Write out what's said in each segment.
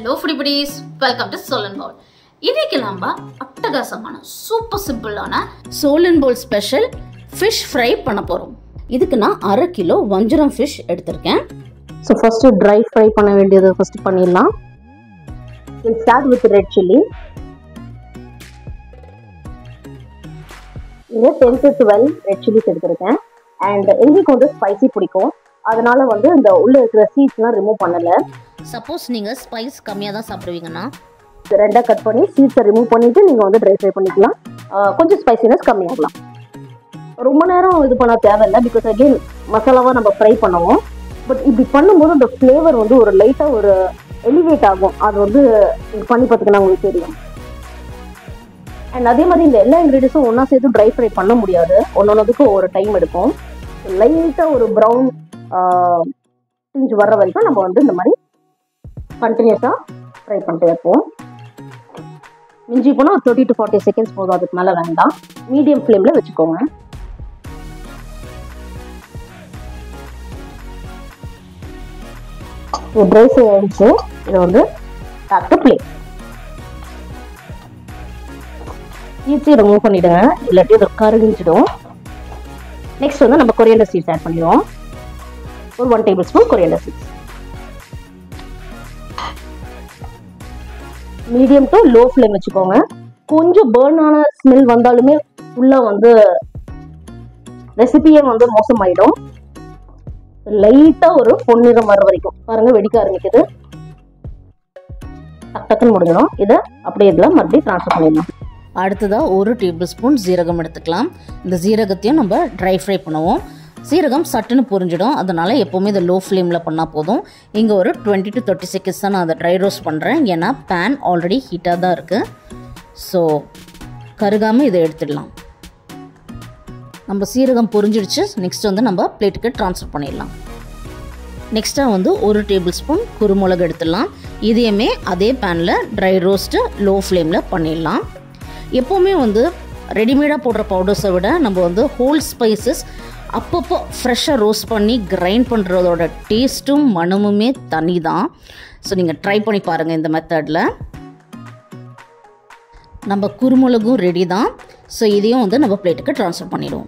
hello foodie buddies welcome to சோலன் பவுல் இன்னைக்கு நம்ம அட்டகாசமான சூப்பர் சிம்பிளான சோலன் பவுல் ஸ்பெஷல் ஃபிஷ் ஃப்ரை பண்ண போகிறோம் இதுக்கு நான் அரை கிலோ வஞ்சரம் ஃபிஷ் எடுத்திருக்கேன் ஸோ ஃபர்ஸ்ட் ட்ரை ஃப்ரை பண்ண வேண்டியது ஃபர்ஸ்ட் பண்ணிடலாம் will start with red chilli இங்கே ten to twelve red chillies எடுத்திருக்கேன் அண்ட் எங்களுக்கு வந்து ஸ்பைசி பிடிக்கும் அதனால வந்து இந்த உள்ள இருக்கிற சீட்ஸ்லாம் ரிமூவ் பண்ணல சப்போஸ் நீங்கள் ஸ்பைஸ் கம்மியாக தான் சாப்பிடுவீங்கன்னா ரெண்டாக கட் பண்ணி சீட்ஸை ரிமூவ் பண்ணிட்டு நீங்கள் வந்து ட்ரை ஃப்ரை பண்ணிக்கலாம் ஆஹ் கொஞ்சம் ஸ்பைசினஸ் கம்மியாகலாம் ரொம்ப நேரம் இது பண்ண தேவையில்லை பிகாஸ் அகெயின் மசாலாவாக நம்ம ஃப்ரை பண்ணுவோம் பட் இப்படி பண்ணும்போது அந்த ஃப்ளேவர் வந்து ஒரு லைட்டாக ஒரு எலிவேட் ஆகும் அது வந்து இது பண்ணி பார்த்துக்கினா உங்களுக்கு தெரியும் அண்ட் அதே மாதிரி இந்த எல்லா இன்க்ரீடியன்ஸும் ஒன்றா சேர்த்து ட்ரை ஃப்ரை பண்ண முடியாது ஒன்னொன்றுக்கும் ஒரு டைம் எடுக்கும் லைட்டாக ஒரு ப்ரௌன் டிஞ்சு வர்ற வரைக்கும் நம்ம வந்து இந்த மாதிரி கண்டினியூஸாக ஃப்ரை பண்ணிட்டு இருப்போம் மிஞ்சி போனால் தேர்ட்டி டு ஃபார்ட்டி செகண்ட்ஸ் போதும் அதுக்கு மேலே வேண்டாம் மீடியம் ஃப்ளேமில் வச்சுக்கோங்க இது ட்ரை ஆயிடுச்சு இதை வந்து பேக் டு பிளேட் ஈஸியாக ரிமூவ் பண்ணிவிடுங்க இல்லாட்டி இது கருகிஞ்சிடும் நெக்ஸ்ட் வந்து நம்ம கொரியண்டர் சீட்ஸ் ஆட் பண்ணிடுவோம் ஒரு one tablespoon coriander seeds medium to low flame வச்சுக்கோங்க கொஞ்சம் பேர்ன் ஆன ஸ்மெல் வந்தாலுமே உள்ள வந்து ரெசிபியே வந்து மோசமாயிடும் லைட்டா ஒரு பொன்னிறம் வர வரைக்கும் பாருங்க வெடிக்க ஆரம்பிக்குது டக் டக்குன்னு முடிஞ்சிடும் இதை அப்படியே இதில் மறுபடியும் ட்ரான்ஸ்ஃபர் பண்ணிடலாம் அடுத்ததாக ஒரு டேபிள் ஸ்பூன் ஜீரகம் எடுத்துக்கலாம் இந்த ஜீரகத்தையும் நம்ம ட்ரை ஃப்ரை பண்ணுவோம் சீரகம் சட்டுன்னு புரிஞ்சிடும் அதனால் எப்போவுமே இதை லோ ஃப்ளேமில் பண்ணால் போதும் இங்கே ஒரு டுவெண்ட்டி டு தேர்ட்டி செகண்ட்ஸ் தான் நான் அதை ட்ரை ரோஸ்ட் பண்ணுறேன் ஏன்னா பேன் ஆல்ரெடி ஹீட்டாக தான் இருக்குது ஸோ கருகாமல் இதை எடுத்துடலாம் நம்ம சீரகம் பொரிஞ்சிடுச்சு நெக்ஸ்ட் வந்து நம்ம பிளேட்டுக்கு ட்ரான்ஸ்ஃபர் பண்ணிடலாம் நெக்ஸ்ட்டாக வந்து ஒரு டேபிள் ஸ்பூன் குருமிளகு எடுத்துடலாம் இதையுமே அதே பேனில் ட்ரை ரோஸ்ட்டு லோ ஃப்ளேமில் பண்ணிடலாம் எப்போவுமே வந்து ரெடிமேடாக போடுற பவுடர்ஸை விட நம்ம வந்து ஹோல் ஸ்பைசஸ் அப்பப்போ ஃப்ரெஷ்ஷாக ரோஸ்ட் பண்ணி கிரைண்ட் பண்ணுறதோட டேஸ்ட்டும் மனமுமே தனி தான் ஸோ நீங்கள் ட்ரை பண்ணி பாருங்கள் இந்த மெத்தடில் நம்ம குருமிளகும் ரெடி தான் ஸோ இதையும் வந்து நம்ம பிளேட்டுக்கு ட்ரான்ஸ்ஃபர் பண்ணிடுவோம்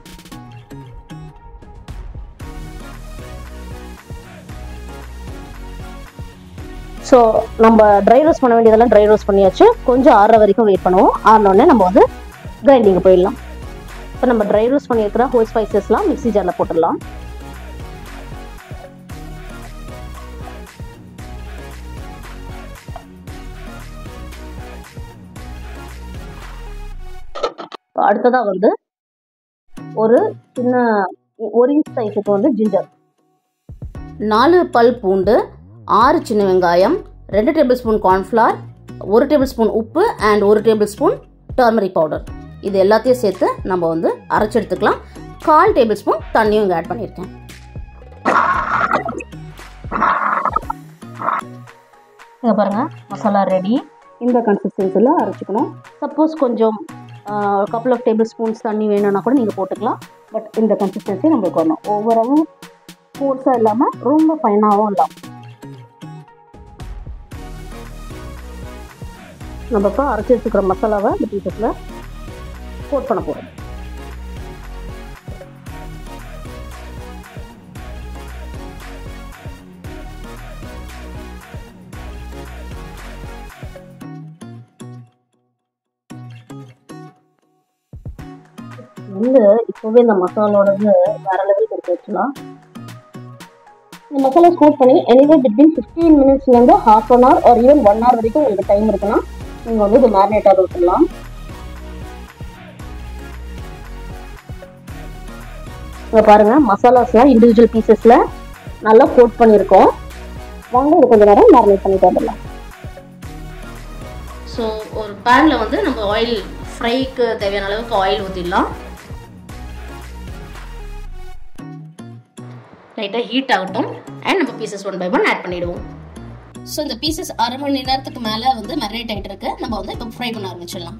ஸோ நம்ம ட்ரை ரோஸ்ட் பண்ண வேண்டியதெல்லாம் ட்ரை ரோஸ்ட் பண்ணியாச்சு கொஞ்சம் ஆறுற வரைக்கும் வெயிட் பண்ணுவோம் ஆறினோடனே நம்ம வந்து கிரைண்டிங் போயிடலாம் இப்போ நம்ம ட்ரை ரோஸ்ட் பண்ணியிருக்கிற ஹோல் ஸ்பைசஸ்லாம் மிக்ஸி ஜாரில் போட்டுடலாம் அடுத்ததாக வந்து ஒரு சின்ன ஒரு இன்ச் சைஸுக்கு வந்து ஜிஞ்சர் நாலு பல் பூண்டு ஆறு சின்ன வெங்காயம் ரெண்டு டேபிள் ஸ்பூன் கார்ன்ஃப்ளவர் ஒரு டேபிள் ஸ்பூன் உப்பு அண்ட் ஒரு டேபிள் ஸ்பூன் டர்மரிக் பவுடர் இது எல்லாத்தையும் சேர்த்து நம்ம வந்து அரைச்சி எடுத்துக்கலாம் கால் டேபிள் ஸ்பூன் தண்ணியும் இங்கே ஆட் பண்ணியிருக்கேன் இங்கே பாருங்கள் மசாலா ரெடி இந்த கன்சிஸ்டன்சியில் அரைச்சிக்கணும் சப்போஸ் கொஞ்சம் கப்புள் ஆஃப் டேபிள் ஸ்பூன்ஸ் தண்ணி வேணும்னா கூட நீங்கள் போட்டுக்கலாம் பட் இந்த கன்சிஸ்டன்சி நம்மளுக்கு வரணும் ஓவராகவும் ஃபோர்ஸாக இல்லாமல் ரொம்ப ஃபைனாகவும் இல்லாமல் நம்ம இப்போ அரைச்சி வச்சுக்கிற மசாலாவை இந்த பீசஸில் கோட் பண்ண போகிறோம் வந்து இப்போவே இந்த மசாலோடது வேற லெவலுக்கு எடுத்து வச்சுலாம் இந்த மசாலா ஸ்கூட் பண்ணி எனிவே பிட்வீன் ஃபிஃப்டீன் மினிட்ஸ்லேருந்து ஹாஃப் அன் ஹவர் ஒரு ஈவன் ஒன் ஹவர் வரைக்கும் உங்களுக்கு டைம் இருக்குன்னா நீங்கள் வந்து இது மேரினேட் ஆக விட்டுடலாம் இங்கே பாருங்க மசாலாஸ்லாம் இண்டிவிஜுவல் பீசஸில் நல்லா கோட் பண்ணியிருக்கோம் வாங்க இது கொஞ்சம் நேரம் மேரினேட் பண்ணிட்டு வந்துடலாம் ஸோ ஒரு பேனில் வந்து நம்ம ஆயில் ஃப்ரைக்கு தேவையான அளவுக்கு ஆயில் ஊற்றிடலாம் லைட்டாக ஹீட் ஆகட்டும் அண்ட் நம்ம pieces one by one add பண்ணிடுவோம் ஸோ இந்த பீசஸ் அரை மணி நேரத்துக்கு மேலே வந்து மெரினேட் ஆகிட்டு இருக்கு நம்ம வந்து இப்போ ஃப்ரை பண்ண ஆரம்பிச்சிடலாம்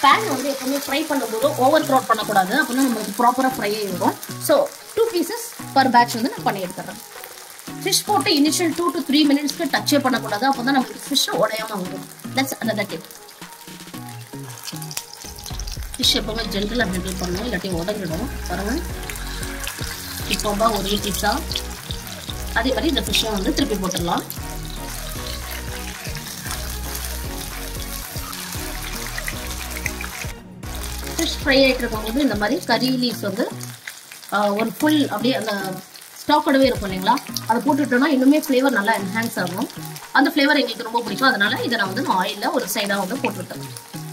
பேன் வந்து எப்பவுமே ஃப்ரை பண்ணும்போது ஓவர் க்ரௌட் பண்ணக்கூடாது அப்போ தான் நம்மளுக்கு ப்ராப்பராக ஃப்ரை ஆகிடும் so two pieces per batch வந்து நான் பண்ணி எடுத்துறேன் ஃபிஷ் போட்டு இனிஷியல் டூ டு த்ரீ மினிட்ஸ்க்கு டச்சே பண்ணக்கூடாது அப்போ தான் நமக்கு ஃபிஷ் உடையாம வரும் தட்ஸ் another tip ஃபிஷ் எப்பவுமே ஜென்டலாக ஹேண்டில் பண்ணணும் இல்லாட்டி உடஞ்சிடும் பாருங்க இப்போ தான் ஒரே டிப்ஸா அதே மாதிரி இந்த ஃபிஷ்ஷை வந்து திருப்பி போட்டுடலாம் ஃபிஷ் ஃப்ரை ஆகிட்டு இருக்கும்போது இந்த மாதிரி கறி லீவ்ஸ் வந்து ஆஹ், ஒரு ஃபுல் அப்படியே அந்த ஸ்டாக்கோடவே இருக்கும் இல்லைங்களா அதை போட்டுட்டோம்னா இன்னுமே ஃப்ளேவர் நல்லா என்ஹான்ஸ் ஆகும் அந்த ஃப்ளேவர் எங்களுக்கு ரொம்ப பிடிக்கும் அதனால இதை நான் வந்து ஆயிலில் ஒரு சைடாக வந்து போட்டுவிட்டேன்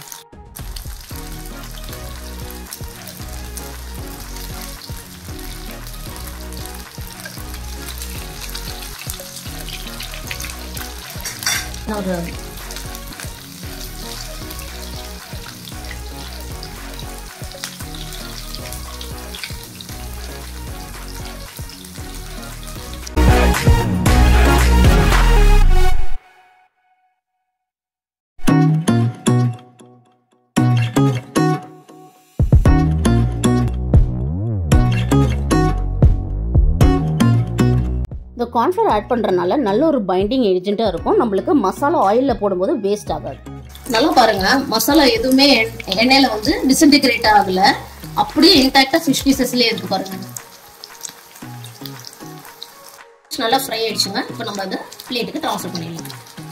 நான் ஒரு இந்த கார்ன்ஃப்ளவர் ஆட் பண்ணுறனால நல்ல ஒரு பைண்டிங் ஏஜென்ட்டாக இருக்கும் நம்மளுக்கு மசாலா ஆயிலில் போடும்போது வேஸ்ட் ஆகாது நல்லா பாருங்க மசாலா எதுவுமே எண்ணெ- எண்ணெயில வந்து டிஸ்இன்டிகிரேட் ஆகல அப்படியே இன்டாக்டா ஃபிஷ் பீசஸ்லயே இருக்கு பாருங்க நல்லா ஃப்ரை ஆயிடுச்சுங்க இப்போ நம்ம அதை பிளேட்டுக்கு ட்ரான்ஸ்ஃபர் பண்ணிடலாம்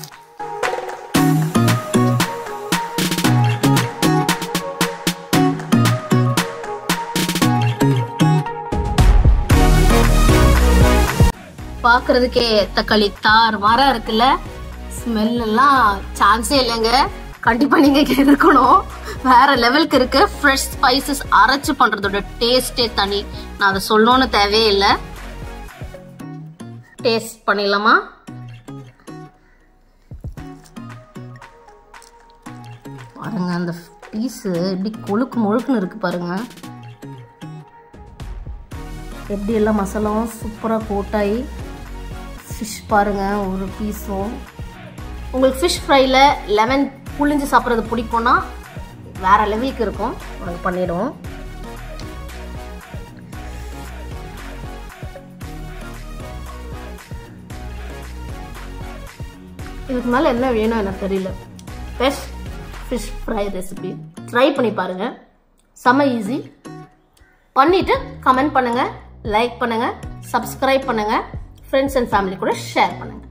பார்க்கறதுக்கே தக்காளி தார் மாறா இருக்குல்ல ஸ்மெல் எல்லாம் சான்ஸே இல்லைங்க கண்டிப்பா நீங்க இங்க இருக்கணும் வேற லெவலுக்கு இருக்கு ஃப்ரெஷ் ஸ்பைசஸ் அரைச்சு பண்றதோட டேஸ்டே தனி நான் அதை சொல்லணும்னு தேவையே இல்லை டேஸ்ட் பண்ணிடலாமா பாருங்க அந்த பீஸு எப்படி கொழுக்கு முழுக்குன்னு இருக்கு பாருங்க எப்படி எல்லாம் மசாலாவும் சூப்பராக கோட்டாயி ஃபிஷ் பாருங்கள் ஒரு பீஸும் உங்களுக்கு ஃபிஷ் ஃப்ரையில் லெமன் புளிஞ்சு சாப்பிட்றது பிடிக்கும்னா வேற லெவலுக்கு இருக்கும் உங்களுக்கு பண்ணிடுவோம் இதுக்கு மேலே என்ன வேணும் எனக்கு தெரியல best fish fry recipe try பண்ணி பாருங்கள் செம்ம ஈஸி பண்ணிட்டு கமெண்ட் பண்ணுங்க லைக் பண்ணுங்க சப்ஸ்கிரைப் பண்ணுங்க ஃப்ரெண்ட்ஸ் அண்ட் ஃபேமிலி கூட ஷேர் பண்ணுங்க